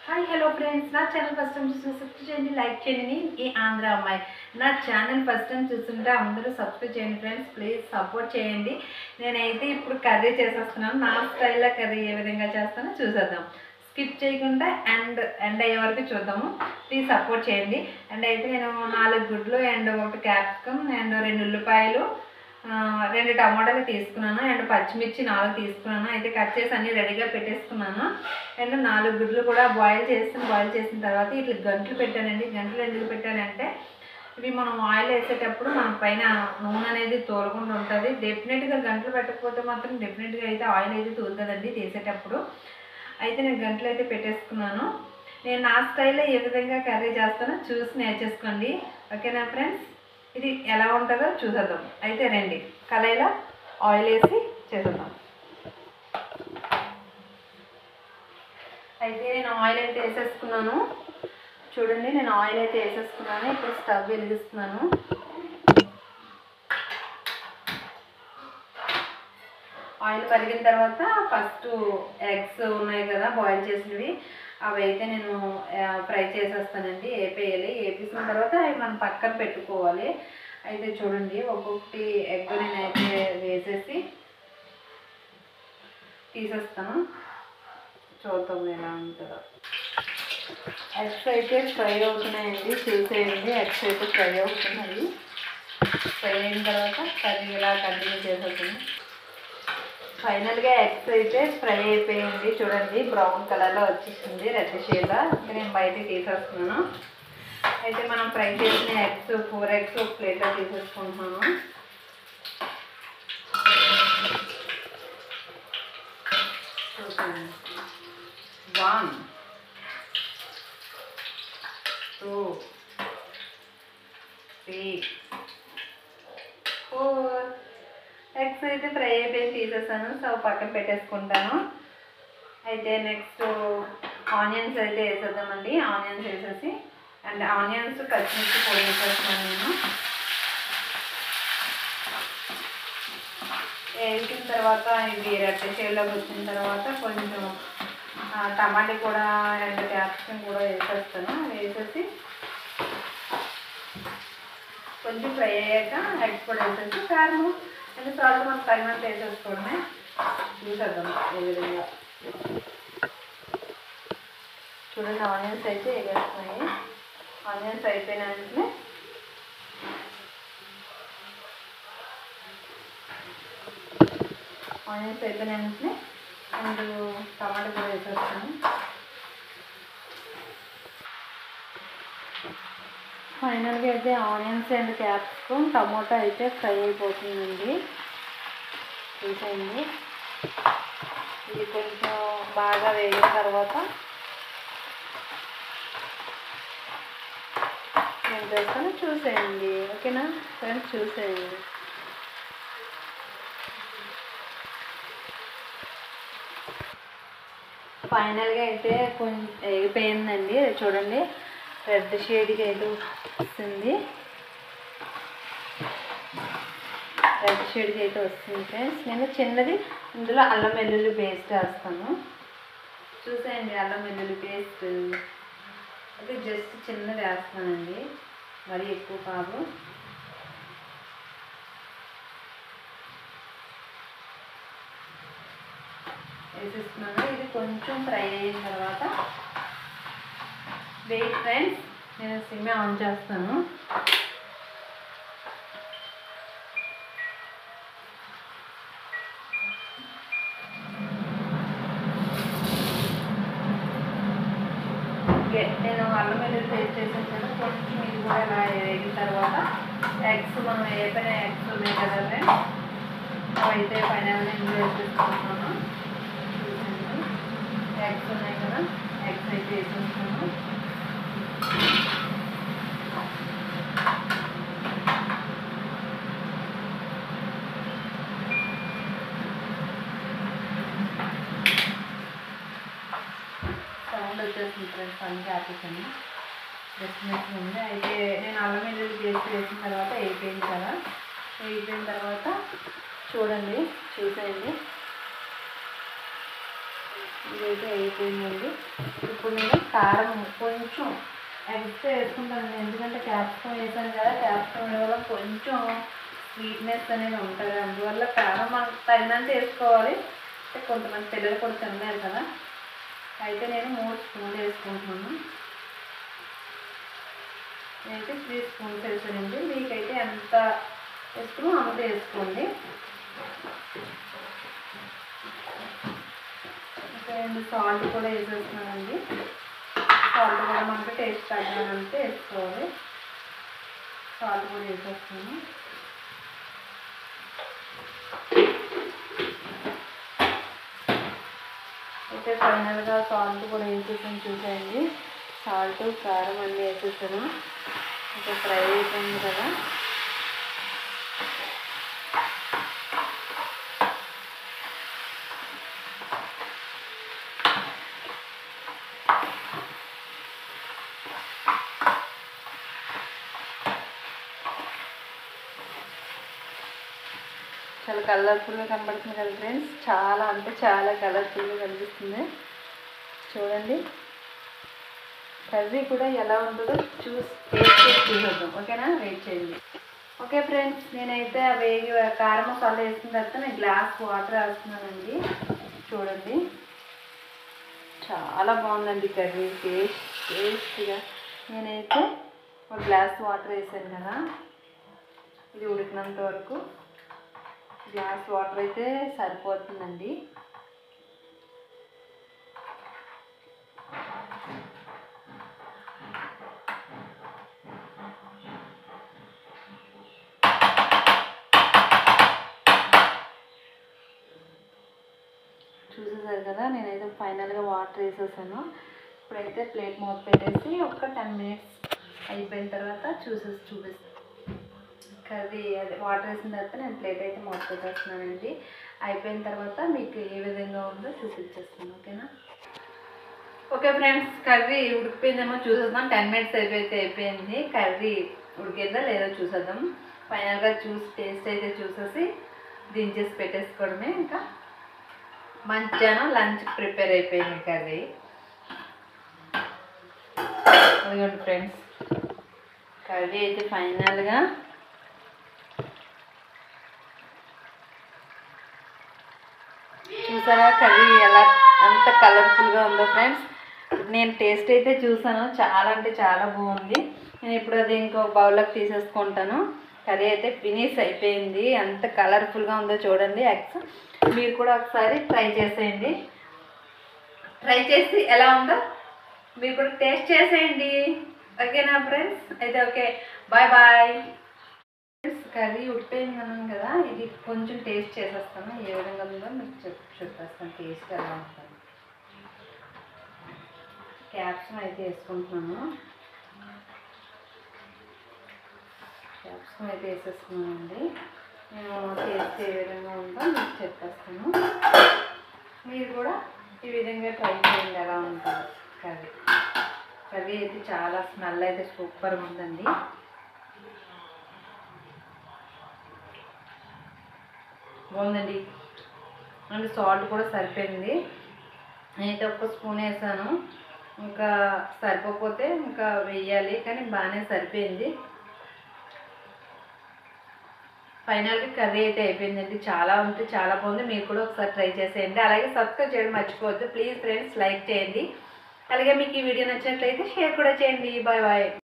hi hello friends నా channel first time చూసి subscribe చేయండి లైక్ చేయండి ఈ ఆంధ్ర అమ్మాయి నా ఛానల్ ఫస్ట్ టైం చూస్తుంటే అందరూ సబ్స్క్రైబ్ చేయండి ఫ్రెండ్స్ ప్లీజ్ సపోర్ట్ చేయండి నేనైతే ఇప్పుడు కర్రీ చేసేస్తున్నాను నా స్టైల్లో కర్రీ ఏ విధంగా చేస్తానో చూసేద్దాం స్కిప్ చేయకుండా అండ్ ఎండ్ అయ్యే వరకు చూద్దాము ప్లీజ్ సపోర్ట్ చేయండి అండ్ అయితే నేను నాలుగు గుడ్లు అండ్ ఒకటి క్యాప్సికమ్ అండ్ రెండు ఉల్లిపాయలు ఆ, రెండు టమాటాలు తీసుకున్నాను అండ్ పచ్చిమిర్చి నాలుగు తీసుకున్నాను అయితే కట్ చేసి అన్ని రెడీగా పెట్టేసుకున్నాను అండ్ నాలుగు గుడ్లు కూడా బాయిల్ చేసి బాయిల్ చేసిన తర్వాత ఇట్లా గంటలు పెట్టానండి గంటలు ఎందుకు పెట్టానంటే ఇవి మనం ఆయిల్ వేసేటప్పుడు మన పైన నూనె అనేది తోలకుండా ఉంటుంది డెఫినెట్గా గంటలు పెట్టకపోతే మాత్రం డెఫినెట్గా అయితే ఆయిల్ అయితే తోలుతుందండి తీసేటప్పుడు అయితే నేను గంటలు అయితే పెట్టేసుకున్నాను నేను నా స్టైల్లో ఏ విధంగా కర్రీ చేస్తానో చూసి నేర్చేసుకోండి ఓకేనా ఫ్రెండ్స్ ఇది ఎలా ఉంటుందో చూసేద్దాం అయితే రండి కళాయిలో ఆయిల్ వేసి చేసేద్దాం అయితే నేను ఆయిల్ అయితే వేసేసుకున్నాను చూడండి నేను ఆయిల్ అయితే వేసేసుకున్నాను ఇప్పుడు స్టవ్ వెలిగిస్తున్నాను ఆయిల్ కరిగిన తర్వాత ఫస్ట్ ఎగ్స్ ఉన్నాయి కదా బాయిల్ చేసినవి అవి అయితే నేను ఫ్రై చేసేస్తానండి వేపేయాలి వేపేసిన తర్వాత అవి మనం పక్కన పెట్టుకోవాలి అయితే చూడండి ఒక్కొక్కటి ఎగ్ నేనైతే వేసేసి తీసేస్తాను చూద్దాం ఎలా ఉంటుందో ఎగ్స్ అయితే ఫ్రై అవుతున్నాయండి చూసేయండి ఎగ్స్ అయితే ఫ్రై అవుతున్నాయి ఫ్రై అయిన తర్వాత కర్రీ ఇలా కంటిన్యూ చేసేస్తాను ఫైనల్గా ఎగ్స్ అయితే ఫ్రై అయిపోయింది చూడండి బ్రౌన్ కలర్లో వచ్చేసింది రెడ్ షేడ్లో ఇంకా నేను బయట తీసేస్తున్నాను అయితే మనం ఫ్రై చేసిన ఎగ్స్ ఫోర్ ఎగ్స్ ఒక ప్లేట్లో తీసేసుకుంటున్నాను చూసాను one two three four eggs అయితే ఫ్రై అయిపోయి తీసేసాను సో పక్కన పెట్టేసుకుంటాను అయితే నెక్స్ట్ ఆనియన్స్ అయితే వేసేద్దామండి ఆనియన్స్ వేసేసి అండ్ ఆనియన్స్ పచ్చిమిర్చి పొడి వేసేస్తున్నాను నేను వేసిన తర్వాత ఇది రెడ్ షేడ్లోకి వచ్చిన తర్వాత కొంచెం ఆ, టమాటా కూడా అండ్ క్యాప్సికమ్ కూడా వేసేస్తాను వేసేసి కొంచెం ఫ్రై అయ్యాక ఎగ్స్ కూడా వేసేసి కారం అండ్ సాల్ట్ మనం తగినంత వేసేసుకోవడమే చూసేద్దాం ఏ విధంగా చూడండి ఆనియన్స్ అయితే వేగేస్తున్నాయి ఆనియన్స్ అయిపోయిన వెంటనే ఆనియన్స్ అయిపోయిన వెంటనే అండ్ టమాటా కూడా వేసేస్తాను ఫైనల్గా అయితే ఆనియన్స్ అండ్ క్యాప్సికమ్ టమోటా అయితే ఫ్రై అయిపోతుందండి చూసేయండి ఇది కొంచెం బాగా వేగిన తర్వాత నేను చేస్తాను చూసేయండి ఓకేనా ఫ్రెండ్స్ చూసేయండి ఫైనల్గా అయితే కొంచెం వేగిపోయిందండి చూడండి రెడ్ షేడ్కి అయితే వస్తుంది రెడ్ షేడ్కి అయితే వస్తుంది ఫ్రెండ్స్ నేను చిన్నది ఇందులో అల్లం వెల్లుల్లి పేస్ట్ వేస్తాను చూసేయండి అల్లం వెల్లుల్లి పేస్ట్ అయితే జస్ట్ చిన్నది వేస్తానండి మరీ ఎక్కువ కాదు వేసేస్తున్నాను ఇది కొంచెం ఫ్రై అయిన తర్వాత వెయిట్ ఫ్రెండ్స్ నేను సిమ్ ఆన్ చేస్తాను ఓకే నేను అల్లం వెల్లుల్లి పేస్ట్ చేసేసాను కొంచెం ఇది కూడా ఇలా వేగిన తర్వాత ఎగ్స్ మనం ఏపైన ఎగ్స్ ఉన్నాయి కదా ఫ్రెండ్స్ అవి అయితే పైన ఇందులో వేసేసుకుంటున్నాను ఎగ్స్ ఉన్నాయి కదా ఎగ్స్ అయితే వేసుకుంటున్నాను సౌండ్ వచ్చేస్తుంది ఫ్రెండ్స్ అన్ని ఆపేసాను డెస్టినేషన్ ఉంది అయితే నేను అల్లం వెల్లుల్లి పేస్ట్ వేసిన తర్వాత అయిపోయింది కదా అయిపోయిన తర్వాత చూడండి చూసేయండి ఇదైతే అయిపోయిందండి ఇప్పుడు నేను కారం కొంచెం ఎక్స్ట్రా వేసుకుంటాను ఎందుకంటే క్యాప్సికం వేసాను కదా క్యాప్సికం వేయడం వల్ల కొంచెం స్వీట్నెస్ అనేది ఉంటుంది అందువల్ల కారం మనకు తగినంత వేసుకోవాలి అంటే కొంతమంది పిల్లలు కూడా తినలేరు కదా అయితే నేను మూడు స్పూన్లు వేసుకుంటున్నాను నేనైతే త్రీ స్పూన్స్ వేసానండి మీకైతే ఎంత వేసుకుని అంత వేసుకోండి ఇంకా సాల్ట్ కూడా వేసేస్తున్నానండి సాల్ట్ కూడా మనకి టేస్ట్ తగ్గాలంటే వేసుకోవాలి సాల్ట్ కూడా వేసేస్తున్నాను అయితే ఫైనల్గా సాల్ట్ కూడా వేసేసాను చూసేయండి సాల్ట్ కారం అన్నీ వేసేసాను ఇంకా ఫ్రై అయిపోయింది కదా చాలా కలర్ఫుల్గా కనబడుతుంది కదా ఫ్రెండ్స్ చాలా అంటే చాలా కలర్ఫుల్గా కనిపిస్తుంది చూడండి కర్రీ కూడా ఎలా ఉంటుందో చూసి టేస్ట్ చేసి చూసేద్దాం ఓకేనా వెయిట్ చేయండి ఓకే ఫ్రెండ్స్ నేనైతే ఆ వేగి కారం మసాలా వేసిన తర్వాత నేను గ్లాస్ వాటర్ వేస్తున్నానండి చూడండి చాలా బాగుందండి కర్రీ టేస్ట్ టేస్ట్గా నేనైతే ఒక గ్లాస్ వాటర్ వేసాను కదా ఇది ఉడికినంత వరకు గ్లాస్ వాటర్ అయితే సరిపోతుందండి చూసేసారు కదా నేనైతే ఫైనల్గా వాటర్ వేసేసాను ఇప్పుడైతే ప్లేట్ మూత పెట్టేసి ఒక టెన్ మినిట్స్ అయిపోయిన తర్వాత చూసేసి చూపిస్తాను కర్రీ అదే వాటర్ వేసిన తర్వాత నేను ప్లేట్ అయితే మూత పెట్టేస్తున్నానండి అయిపోయిన తర్వాత మీకు ఏ విధంగా ఉందో చూపించేస్తాను ఓకేనా ఓకే ఫ్రెండ్స్ కర్రీ ఉడికిపోయిందేమో చూసేద్దాం టెన్ మినిట్స్ అయిపోతే అయిపోయింది కర్రీ ఉడికిందా లేదో చూసేద్దాం ఫైనల్గా చూసి టేస్ట్ అయితే చూసేసి దించేసి పెట్టేసుకోవడమే ఇంకా మధ్యాహ్నం లంచ్ ప్రిపేర్ అయిపోయింది కర్రీ అదిగోండి ఫ్రెండ్స్ కర్రీ అయితే ఫైనల్గా చూసారా కర్రీ ఎలా అంత కలర్ఫుల్గా ఉందో ఫ్రెండ్స్ నేను టేస్ట్ అయితే చూసాను చాలా అంటే చాలా బాగుంది నేను ఇప్పుడు అది ఇంకో బౌల్లోకి తీసేసుకుంటాను కర్రీ అయితే ఫినిష్ అయిపోయింది ఎంత కలర్ఫుల్గా ఉందో చూడండి ఎగ్స్ మీరు కూడా ఒకసారి ట్రై చేసేయండి ట్రై చేసి ఎలా ఉందో మీరు కూడా టేస్ట్ చేసేయండి ఓకేనా ఫ్రెండ్స్ అయితే okay bye bye friends curry ఉడిపోయింది అన్నాను కదా ఇది కొంచెం టేస్ట్ చేసేస్తాను ఏ విధంగా ఉందో మీకు చెప్ చెప్పేస్తాను టేస్ట్ ఎలా ఉంటుంది క్యాప్సికం అయితే వేసుకుంటున్నాను క్యాప్సికం అయితే వేసేసుకున్నానండి నేను టేస్ట్ ఏ విధంగా ఉందో మీకు చెప్పేస్తాను మీరు కూడా ఈ విధంగా ట్రై చేయండి ఎలా ఉంటుందో కర్రీ కర్రీ అయితే చాలా స్మెల్ అయితే సూపర్గా ఉందండి బాగుందండి అండ్ సాల్ట్ కూడా సరిపోయింది నేనైతే ఒక్క స్పూన్ వేసాను ఇంకా సరిపోకపోతే ఇంకా వెయ్యాలి కానీ బాగానే సరిపోయింది ఫైనల్గా కర్రీ అయితే అయిపోయిందండి చాలా ఉంటే చాలా బాగుంది మీరు కూడా ఒకసారి ట్రై చేసేయండి అలాగే సబ్స్క్రైబ్ చేయడం మర్చిపోవద్దు ప్లీజ్ ఫ్రెండ్స్ లైక్ చేయండి అలాగే మీకు ఈ వీడియో నచ్చినట్లయితే షేర్ కూడా చేయండి బాయ్ బాయ్